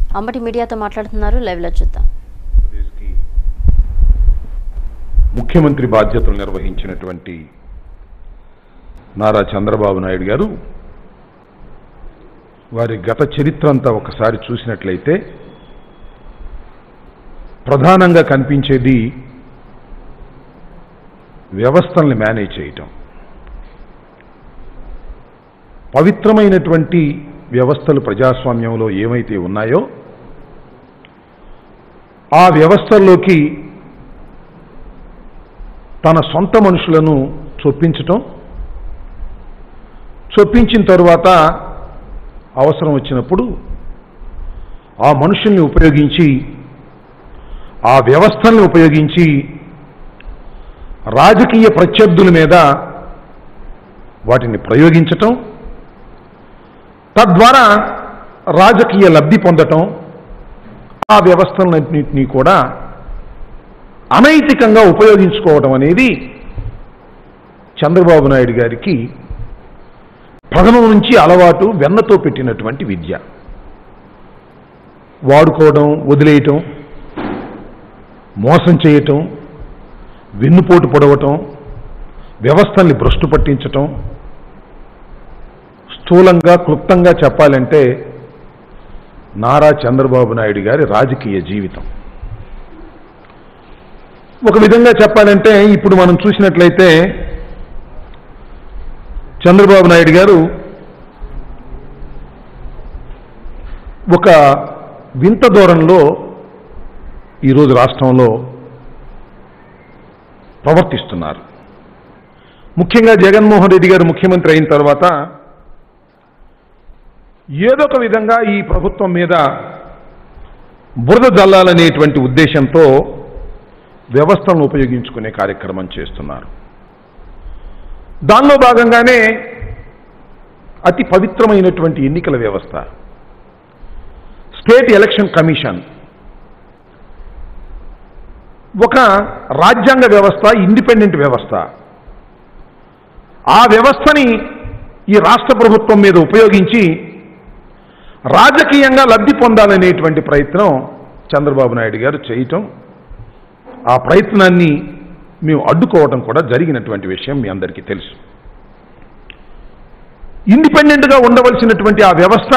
అంబటి మీడియాతో మాట్లాడుతున్నారు లైవ్లో చూద్దాం ఆంధ్రప్రదేశ్కి ముఖ్యమంత్రి బాధ్యతలు నిర్వహించినటువంటి నారా చంద్రబాబు నాయుడు గారు వారి గత చరిత్ర అంతా ఒకసారి చూసినట్లయితే ప్రధానంగా కనిపించేది వ్యవస్థల్ని మేనేజ్ చేయటం పవిత్రమైనటువంటి వ్యవస్థలు ప్రజాస్వామ్యంలో ఏమైతే ఉన్నాయో ఆ వ్యవస్థల్లోకి తన సొంత మనుషులను చొప్పించటం చొప్పించిన తరువాత అవసరం వచ్చినప్పుడు ఆ మనుషుల్ని ఉపయోగించి ఆ వ్యవస్థల్ని ఉపయోగించి రాజకీయ ప్రత్యర్థుల మీద వాటిని ప్రయోగించటం తద్వారా రాజకీయ లబ్ధి పొందటం ఆ వ్యవస్థలన్నింటినీ కూడా అనైతికంగా ఉపయోగించుకోవడం అనేది చంద్రబాబు నాయుడు గారికి ప్రథమం నుంచి అలవాటు వెన్నతో పెట్టినటువంటి విద్య వాడుకోవడం వదిలేయటం మోసం చేయటం వెన్నుపోటు పొడవటం వ్యవస్థల్ని భ్రష్టు పట్టించటం స్థూలంగా క్లుప్తంగా చెప్పాలంటే నారా చంద్రబాబు నాయుడు గారి రాజకీయ జీవితం ఒక విధంగా చెప్పాలంటే ఇప్పుడు మనం చూసినట్లయితే చంద్రబాబు నాయుడు గారు ఒక వింత దూరంలో ఈరోజు రాష్ట్రంలో ప్రవర్తిస్తున్నారు ముఖ్యంగా జగన్మోహన్ రెడ్డి గారు ముఖ్యమంత్రి అయిన తర్వాత ఏదో ఒక విధంగా ఈ ప్రభుత్వం మీద బురద జల్లాలనేటువంటి ఉద్దేశంతో వ్యవస్థలను ఉపయోగించుకునే కార్యక్రమం చేస్తున్నారు దానిలో భాగంగానే అతి పవిత్రమైనటువంటి ఎన్నికల వ్యవస్థ స్టేట్ ఎలక్షన్ కమిషన్ ఒక రాజ్యాంగ వ్యవస్థ ఇండిపెండెంట్ వ్యవస్థ ఆ వ్యవస్థని ఈ రాష్ట్ర ప్రభుత్వం మీద ఉపయోగించి రాజకీయంగా లబ్ధి పొందాలనేటువంటి ప్రయత్నం చంద్రబాబు నాయుడు గారు చేయటం ఆ ప్రయత్నాన్ని మేము అడ్డుకోవడం కూడా జరిగినటువంటి విషయం మీ అందరికీ తెలుసు ఇండిపెండెంట్గా ఉండవలసినటువంటి ఆ వ్యవస్థ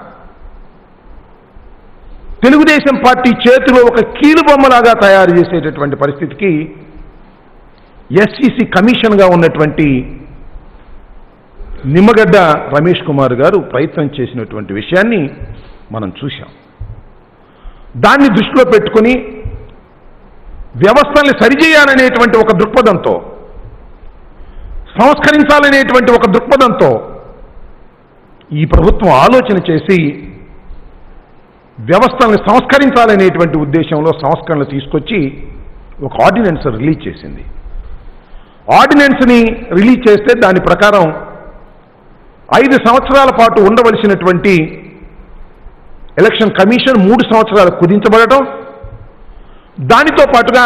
తెలుగుదేశం పార్టీ చేతిలో ఒక కీలుబొమ్మలాగా తయారు చేసేటటువంటి పరిస్థితికి ఎస్సీసీ కమిషన్గా ఉన్నటువంటి నిమ్మగడ్డ రమేష్ కుమార్ గారు ప్రయత్నం చేసినటువంటి విషయాన్ని మనం చూశాం దాన్ని దృష్టిలో పెట్టుకుని వ్యవస్థల్ని సరిచేయాలనేటువంటి ఒక దృక్పథంతో సంస్కరించాలనేటువంటి ఒక దృక్పథంతో ఈ ప్రభుత్వం ఆలోచన చేసి వ్యవస్థల్ని సంస్కరించాలనేటువంటి ఉద్దేశంలో సంస్కరణలు తీసుకొచ్చి ఒక ఆర్డినెన్స్ రిలీజ్ చేసింది ఆర్డినెన్స్ని రిలీజ్ చేస్తే దాని ప్రకారం ఐదు సంవత్సరాల పాటు ఉండవలసినటువంటి ఎలక్షన్ కమిషన్ మూడు సంవత్సరాలు కుదించబడటం దానితో పాటుగా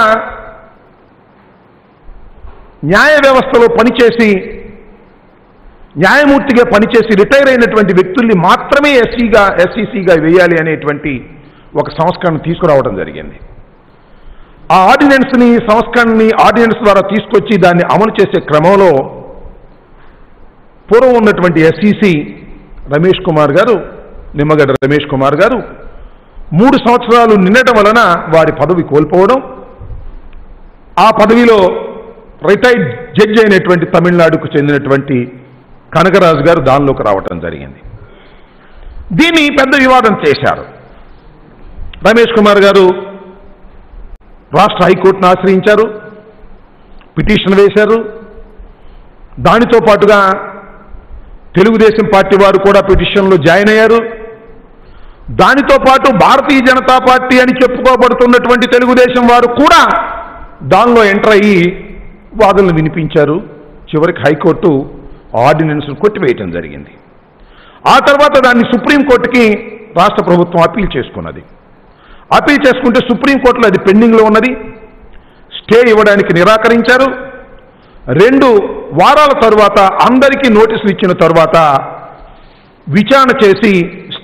న్యాయ వ్యవస్థలో పనిచేసి న్యాయమూర్తిగా పనిచేసి రిటైర్ అయినటువంటి వ్యక్తుల్ని మాత్రమే ఎస్సీగా ఎస్సీసీగా వేయాలి అనేటువంటి ఒక సంస్కరణ తీసుకురావడం జరిగింది ఆ ఆర్డినెన్స్ని సంస్కరణని ఆర్డినెన్స్ ద్వారా తీసుకొచ్చి దాన్ని అమలు చేసే క్రమంలో పూర్వం ఉన్నటువంటి ఎస్సీసీ రమేష్ కుమార్ గారు నిమ్మగడ్డ రమేష్ కుమార్ గారు మూడు సంవత్సరాలు నిండటం వలన వారి పదవి కోల్పోవడం ఆ పదవిలో రిటైర్డ్ జడ్జి అయినటువంటి తమిళనాడుకు చెందినటువంటి కనకరాజు గారు దానిలోకి రావటం జరిగింది దీన్ని పెద్ద వివాదం చేశారు రమేష్ కుమార్ గారు రాష్ట్ర హైకోర్టును ఆశ్రయించారు పిటిషన్ వేశారు దానితో పాటుగా తెలుగుదేశం పార్టీ వారు కూడా పిటిషన్లో జాయిన్ అయ్యారు దానితో పాటు భారతీయ జనతా పార్టీ అని చెప్పుకోబడుతున్నటువంటి తెలుగుదేశం వారు కూడా దానిలో ఎంటర్ అయ్యి వాదనలు వినిపించారు చివరికి హైకోర్టు ఆర్డినెన్స్ కొట్టివేయటం జరిగింది ఆ తర్వాత దాన్ని సుప్రీంకోర్టుకి రాష్ట్ర ప్రభుత్వం అప్పీల్ చేసుకున్నది అప్పీల్ చేసుకుంటే సుప్రీంకోర్టులో అది పెండింగ్లో ఉన్నది స్టే ఇవ్వడానికి నిరాకరించారు రెండు వారాల తరువాత అందరికీ నోటీసులు ఇచ్చిన తరువాత విచారణ చేసి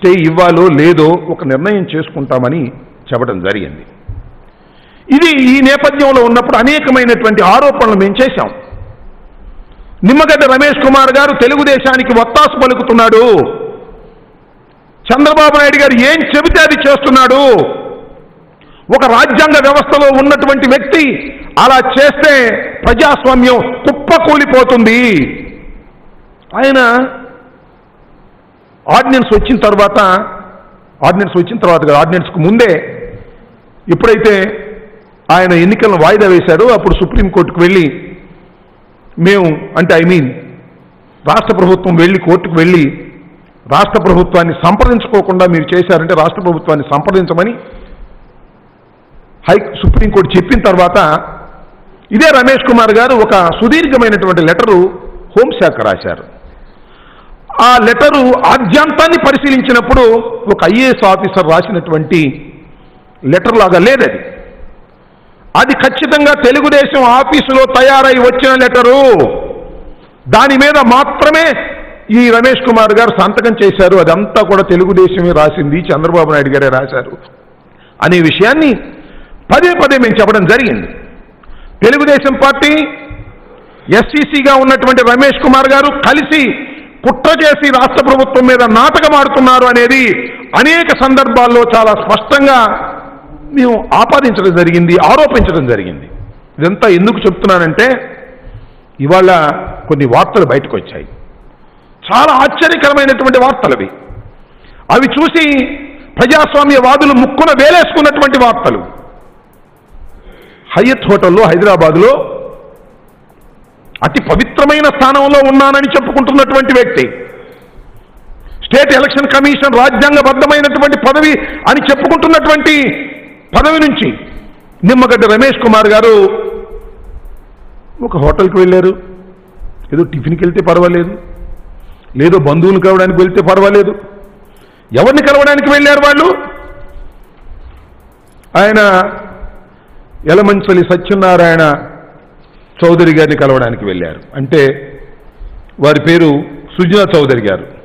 స్టే ఇవ్వాలో లేదో ఒక నిర్ణయం చేసుకుంటామని చెప్పడం జరిగింది ఇది ఈ నేపథ్యంలో ఉన్నప్పుడు అనేకమైనటువంటి ఆరోపణలు మేము చేశాం నిమ్మగడ్డ రమేష్ కుమార్ గారు తెలుగుదేశానికి ఒత్తాసు పలుకుతున్నాడు చంద్రబాబు నాయుడు గారు ఏం చెబితే అది చేస్తున్నాడు ఒక రాజ్యాంగ వ్యవస్థలో ఉన్నటువంటి వ్యక్తి అలా చేస్తే ప్రజాస్వామ్యం కుప్పకూలిపోతుంది ఆయన ఆర్డినెన్స్ వచ్చిన తర్వాత ఆర్డినెన్స్ వచ్చిన తర్వాత కాదు, ఆర్డినెన్స్కు ముందే ఎప్పుడైతే ఆయన ఎన్నికలను వాయిదా వేశారో అప్పుడు సుప్రీంకోర్టుకు వెళ్ళి మేము అంటే ఐ మీన్ రాష్ట్ర ప్రభుత్వం వెళ్ళి కోర్టుకు వెళ్ళి రాష్ట్ర ప్రభుత్వాన్ని సంప్రదించుకోకుండా మీరు చేశారంటే రాష్ట్ర ప్రభుత్వాన్ని సంప్రదించమని హై సుప్రీంకోర్టు చెప్పిన తర్వాత ఇదే రమేష్ కుమార్ గారు ఒక సుదీర్ఘమైనటువంటి లెటరు హోంశాఖ రాశారు ఆ లెటరు ఆద్యాంతాన్ని పరిశీలించినప్పుడు ఒక ఐఏఎస్ ఆఫీసర్ రాసినటువంటి లెటర్ లాగా లేదది అది ఖచ్చితంగా తెలుగుదేశం ఆఫీసులో తయారై వచ్చిన లెటరు దాని మీద మాత్రమే ఈ రమేష్ కుమార్ గారు సంతకం చేశారు అదంతా కూడా తెలుగుదేశమే రాసింది చంద్రబాబు నాయుడు గారే రాశారు అనే విషయాన్ని పదే పదే మేము చెప్పడం జరిగింది తెలుగుదేశం పార్టీ ఎస్సీసీగా ఉన్నటువంటి రమేష్ కుమార్ గారు కలిసి కుట్ర చేసి రాష్ట్ర ప్రభుత్వం మీద నాటకం ఆడుతున్నారు అనేది అనేక సందర్భాల్లో చాలా స్పష్టంగా మేము ఆపాదించడం జరిగింది ఆరోపించడం జరిగింది ఇదంతా ఎందుకు చెప్తున్నానంటే ఇవాళ కొన్ని వార్తలు బయటకు వచ్చాయి చాలా ఆశ్చర్యకరమైనటువంటి వార్తలు అవి అవి చూసి ప్రజాస్వామ్యవాదులు ముక్కున వేలేసుకున్నటువంటి వార్తలు హయత్ హోటల్లో హైదరాబాద్లో అతి పవిత్రమైన స్థానంలో ఉన్నానని చెప్పుకుంటున్నటువంటి వ్యక్తి స్టేట్ ఎలక్షన్ కమిషన్ రాజ్యాంగబద్ధమైనటువంటి పదవి అని చెప్పుకుంటున్నటువంటి పదవి నుంచి నిమ్మగడ్డ రమేష్ కుమార్ గారు ఒక హోటల్కి వెళ్ళారు ఏదో టిఫిన్కి వెళ్తే పర్వాలేదు లేదో బంధువులు కలవడానికి వెళ్తే పర్వాలేదు ఎవరిని కలవడానికి వెళ్ళారు వాళ్ళు ఆయన యలమంచలి సత్యనారాయణ చౌదరి గారిని కలవడానికి వెళ్ళారు అంటే వారి పేరు సుజనా చౌదరి గారు